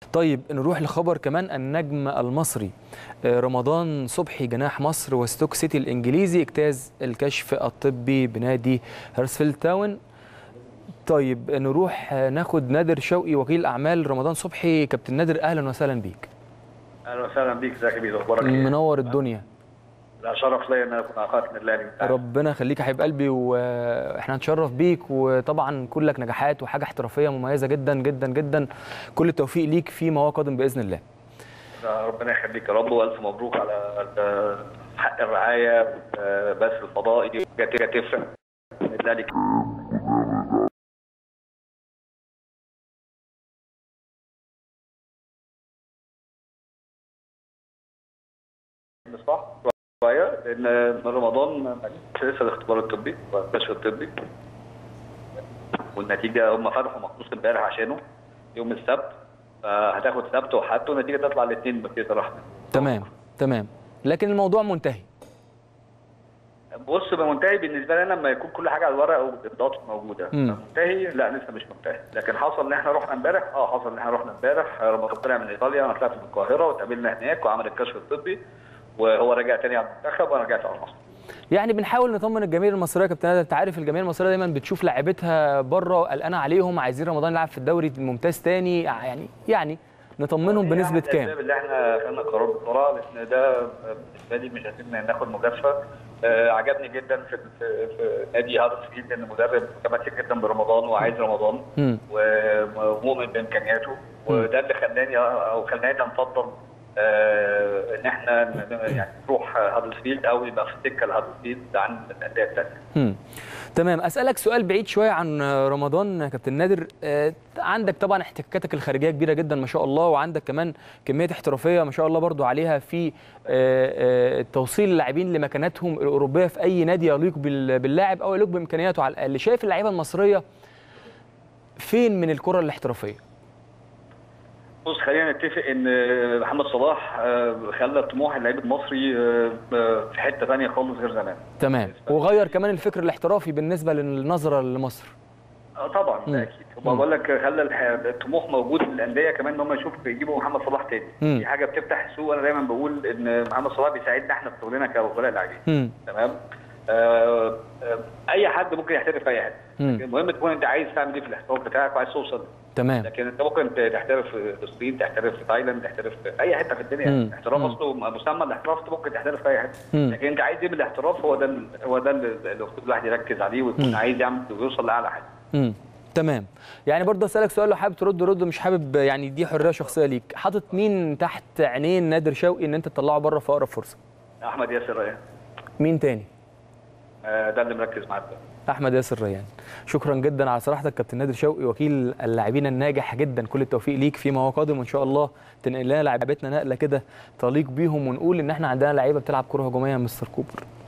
طيب نروح لخبر كمان النجم المصري آه، رمضان صبحي جناح مصر وستوك سيتي الانجليزي اجتاز الكشف الطبي بنادي هيرسفيلد تاون طيب نروح آه، ناخد نادر شوقي وكيل اعمال رمضان صبحي كابتن نادر اهلا وسهلا بيك اهلا وسهلا بيك ازيك يا بيدو اخبارك ايه؟ منور الدنيا لا شرف ليا ان انا اكون على قناه النادي الاهلي بتاعك. ربنا يخليك يا حبيب قلبي واحنا هنتشرف بيك وطبعا كلك نجاحات وحاجه احترافيه مميزه جدا جدا جدا كل التوفيق ليك في ما هو قادم باذن الله لا، ربنا يخليك يا رب والف مبروك على ال- حق الرعايه آه، بس الفضائي جت تفرق الاهلي صح شويه لان رمضان ما كانش لسه الاختبار الطبي والكشف الطبي والنتيجه هم فتحوا مخصوص امبارح عشانه يوم السبت فهتاخد سبت وحد والنتيجه تطلع الاثنين بكده الرحمن تمام تمام لكن الموضوع منتهي بص منتهي بالنسبه لنا لما يكون كل حاجه على الورق والامضاءات موجوده مم. منتهي لا لسه مش منتهي لكن حصل ان احنا رحنا امبارح اه حصل ان احنا رحنا امبارح رمضان طلع من ايطاليا انا طلعت من القاهره واتقابلنا هناك وعمل الكشف الطبي وهو رجع تاني على المنتخب وانا رجعت على مصر يعني بنحاول نطمن الجماهير المصريه يا كابتن نادر انت عارف الجماهير المصريه دايما بتشوف لاعيبتها بره قلقانه عليهم عايزين رمضان يلعب في الدوري الممتاز تاني يعني يعني نطمنهم بنسبه يعني كام الاسباب اللي احنا خدنا قرار بسرعه لان ده بالنسبه لي مش عايزين ناخد مجازفه آه عجبني جدا في في, في نادي هادرسفيلد ان المدرب متمسك جدا برمضان وعايز رمضان مم. ومؤمن بامكانياته وده اللي خلاني او خلاني نفضل آه ان احنا ن- يعني نروح هادرسفيلد او يبقى في السكه لهادرسفيلد عن الانديه الثانيه. مم. تمام اسالك سؤال بعيد شويه عن رمضان يا كابتن نادر آه، عندك طبعا احتكاكاتك الخارجيه كبيره جدا ما شاء الله وعندك كمان كميه احترافيه ما شاء الله برضو عليها في آه، آه، توصيل اللاعبين لمكاناتهم الاوروبيه في اي نادي يليق بال- باللاعب او يليق بامكانياته على الاقل شايف اللعيبه المصريه فين من الكره الاحترافيه بص خلينا نتفق ان محمد صلاح آه، خلى طموح اللعيب المصري آه، آه، في حته ثانيه خالص غير زمان. تمام وغير كمان الفكر الاحترافي بالنسبه للنظره لمصر اه طبعا مم. ده اكيد مم. هو بقول لك خلى الح- الطموح موجود للانديه كمان ان هم يشوفوا يجيبوا محمد صلاح تاني مم. دي حاجه بتفتح السوق انا دايما بقول ان محمد صلاح بيساعدنا احنا في شغلنا كوكلاء لاعبين مم. تمام آه آه اي حد ممكن يحترف في اي حته مم. لكن المهم تكون انت عايز تعمل ايه في الاحتراف بتاعك وعايز توصل تمام لكن انت ممكن تحترف في الصين تحترف في تايلاند تحترف في اي حته في الدنيا مم. الاحتراف مم. اصله مسمى الاحتراف انت ممكن تحترف في اي حته مم. لكن انت عايز ايه من الاحتراف هو ده ال- هو ده اللي اللي المفروض الواحد يركز عليه ويكون مم. عايز يعمل ويوصل لاعلى حاجه امم تمام يعني برضه اسالك سؤال لو حابب ترد رد مش حابب يعني دي حريه شخصيه ليك حاطط مين تحت عينين نادر شوقي ان انت تطلعه بره في اقرب فرصه احمد ياسر ريان مين تاني آه، ده اللي مركز معاه دلوقتي. احمد ياسر ريان شكرا جدا على صراحتك كابتن نادر شوقي وكيل اللاعبين الناجح جدا كل التوفيق ليك فيما هو قادم وان شاء الله تنقل لنا لعيبتنا نقله كده تليق بيهم ونقول ان احنا عندنا لعيبه بتلعب كره هجوميه يا مستر كوبر